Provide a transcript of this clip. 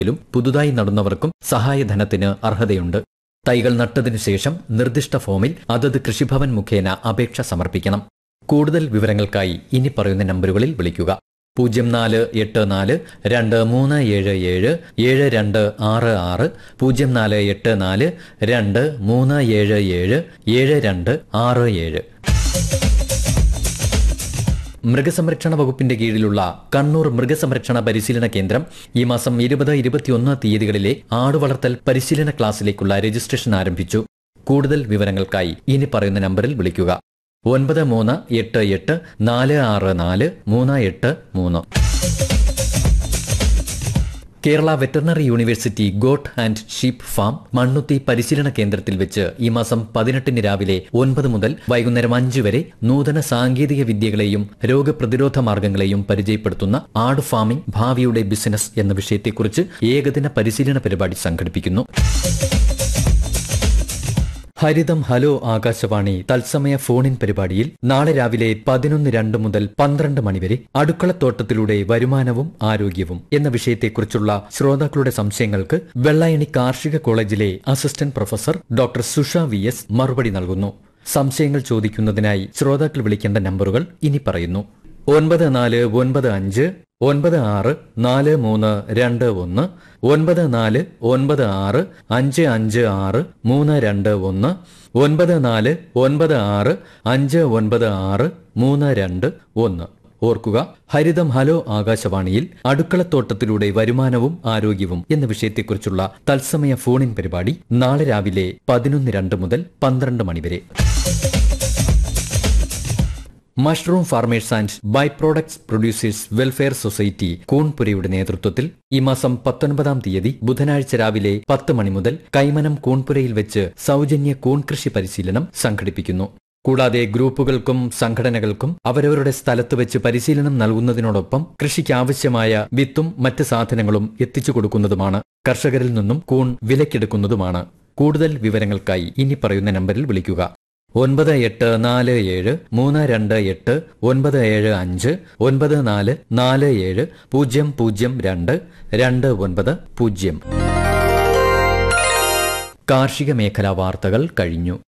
ലും പുതുതായി നടുന്നവർക്കും സഹായധനത്തിന് അർഹതയുണ്ട് തൈകൾ നട്ടതിനു ശേഷം നിർദ്ദിഷ്ട ഫോമിൽ അതത് കൃഷിഭവൻ മുഖേന അപേക്ഷ സമർപ്പിക്കണം കൂടുതൽ വിവരങ്ങൾക്കായി ഇനി പറയുന്ന നമ്പറുകളിൽ വിളിക്കുക പൂജ്യം നാല് എട്ട് നാല് രണ്ട് മൂന്ന് ഏഴ് ഏഴ് ഏഴ് രണ്ട് ആറ് ആറ് പൂജ്യം നാല് എട്ട് നാല് രണ്ട് മൂന്ന് ഏഴ് ഏഴ് ഏഴ് രണ്ട് ആറ് ഏഴ് മൃഗസംരക്ഷണ വകുപ്പിന്റെ കീഴിലുള്ള കണ്ണൂർ മൃഗസംരക്ഷണ പരിശീലന കേന്ദ്രം ഈ മാസം ഇരുപത് ഇരുപത്തിയൊന്ന് തീയതികളിലെ ആടുവളർത്തൽ പരിശീലന ക്ലാസ്സിലേക്കുള്ള രജിസ്ട്രേഷൻ ആരംഭിച്ചു കൂടുതൽ വിവരങ്ങൾക്കായി ഇനി പറയുന്ന നമ്പറിൽ വിളിക്കുക ഒൻപത് മൂന്ന് എട്ട് എട്ട് നാല് ആറ് നാല് മൂന്ന് എട്ട് മൂന്ന് Kerala veterinary university goat and sheep farm Mannuthy പരിശീലന കേന്ദ്രത്തിൽ വെച്ച് ഈ മാസം പതിനെട്ടിന് രാവിലെ ഒൻപത് മുതൽ വൈകുന്നേരം അഞ്ച് വരെ നൂതന സാങ്കേതിക വിദ്യകളെയും രോഗപ്രതിരോധ മാർഗങ്ങളെയും പരിചയപ്പെടുത്തുന്ന ആട് ഫാമിംഗ് ഭാവിയുടെ ബിസിനസ് എന്ന വിഷയത്തെക്കുറിച്ച് ഏകദിന പരിശീലന പരിപാടി സംഘടിപ്പിക്കുന്നു ഹരിതം ഹലോ ആകാശവാണി തത്സമയ ഫോണിൻ പരിപാടിയിൽ നാളെ രാവിലെ പതിനൊന്ന് രണ്ട് മുതൽ പന്ത്രണ്ട് മണിവരെ അടുക്കളത്തോട്ടത്തിലൂടെ വരുമാനവും ആരോഗ്യവും എന്ന വിഷയത്തെക്കുറിച്ചുള്ള ശ്രോതാക്കളുടെ സംശയങ്ങൾക്ക് വെള്ളായണി കാർഷിക കോളേജിലെ assistant professor doctor Susha V S മറുപടി നൽകുന്നു സംശയങ്ങൾ ചോദിക്കുന്നതിനായി ശ്രോതാക്കൾ വിളിക്കേണ്ട നമ്പറുകൾ ഇനി പറയുന്നു ഒൻപത് നാല് ഒൻപത് അഞ്ച് ഒൻപത് ആറ് നാല് മൂന്ന് രണ്ട് ഒന്ന് ഒൻപത് നാല് ഒൻപത് ആറ് അഞ്ച് അഞ്ച് ആറ് മൂന്ന് രണ്ട് ഒന്ന് ഒൻപത് നാല് ഒൻപത് ആറ് അഞ്ച് ഒൻപത് ആറ് മൂന്ന് രണ്ട് ഒന്ന് ഓർക്കുക ഹരിതം ഹലോ ആകാശവാണിയിൽ അടുക്കളത്തോട്ടത്തിലൂടെ വരുമാനവും ആരോഗ്യവും എന്ന വിഷയത്തെക്കുറിച്ചുള്ള തത്സമയ ഫോണിൻ പരിപാടി നാളെ രാവിലെ പതിനൊന്ന് രണ്ട് മുതൽ പന്ത്രണ്ട് മണിവരെ mushroom farmers and by products producers welfare society കൂൺപുരയുടെ നേതൃത്വത്തിൽ ഈ മാസം പത്തൊൻപതാം തീയതി ബുധനാഴ്ച രാവിലെ പത്ത് മണി മുതൽ കൈമനം കൂൺപുരയിൽ വെച്ച് സൗജന്യ കൂൺ കൃഷി പരിശീലനം സംഘടിപ്പിക്കുന്നു കൂടാതെ ഗ്രൂപ്പുകൾക്കും സംഘടനകൾക്കും അവരവരുടെ സ്ഥലത്ത് വെച്ച് പരിശീലനം നൽകുന്നതിനോടൊപ്പം കൃഷിക്ക് ആവശ്യമായ വിത്തും മറ്റ് സാധനങ്ങളും എത്തിച്ചു കൊടുക്കുന്നതുമാണ് കർഷകരിൽ നിന്നും കൂൺ വിലക്കെടുക്കുന്നതുമാണ് കൂടുതൽ വിവരങ്ങൾക്കായി ഇനി പറയുന്ന നമ്പറിൽ വിളിക്കുക ഒൻപത് എട്ട് നാല് ഏഴ് മൂന്ന് രണ്ട് എട്ട് ഒൻപത് ഏഴ് അഞ്ച് ഒൻപത് നാല് നാല് ഏഴ് പൂജ്യം പൂജ്യം രണ്ട് രണ്ട് ഒൻപത് പൂജ്യം കാർഷിക മേഖലാ വാർത്തകൾ കഴിഞ്ഞു